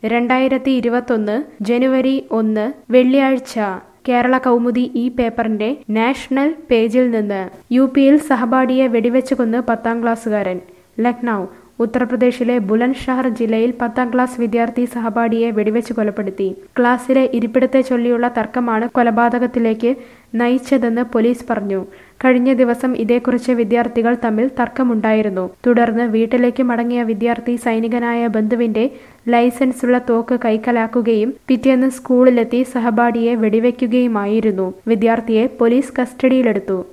രണ്ടായിരത്തി ഇരുപത്തൊന്ന് ജനുവരി ഒന്ന് വെള്ളിയാഴ്ച കേരള കൗമുദി ഈ പേപ്പറിന്റെ നാഷണൽ പേജിൽ നിന്ന് യു പിയിൽ സഹപാഠിയെ വെടിവെച്ച് കൊന്ന് പത്താം ക്ലാസ്സുകാരൻ ലക്നൗ ഉത്തർപ്രദേശിലെ ബുലൻഷഹർ ജില്ലയിൽ പത്താം ക്ലാസ് വിദ്യാർത്ഥി സഹപാഠിയെ വെടിവെച്ച് കൊലപ്പെടുത്തി ക്ലാസ്സിലെ ഇരിപ്പിടത്തെ ചൊല്ലിയുള്ള തർക്കമാണ് കൊലപാതകത്തിലേക്ക് നയിച്ചതെന്ന് പോലീസ് പറഞ്ഞു കഴിഞ്ഞ ദിവസം ഇതേക്കുറിച്ച് വിദ്യാർത്ഥികൾ തമ്മിൽ തർക്കമുണ്ടായിരുന്നു തുടർന്ന് വീട്ടിലേക്ക് മടങ്ങിയ വിദ്യാർത്ഥി സൈനികനായ ബന്ധുവിന്റെ ലൈസൻസുള്ള തോക്ക് കൈക്കലാക്കുകയും പിറ്റേന്ന് സ്കൂളിലെത്തി സഹപാഠിയെ വെടിവെക്കുകയുമായിരുന്നു വിദ്യാർത്ഥിയെ പോലീസ് കസ്റ്റഡിയിലെടുത്തു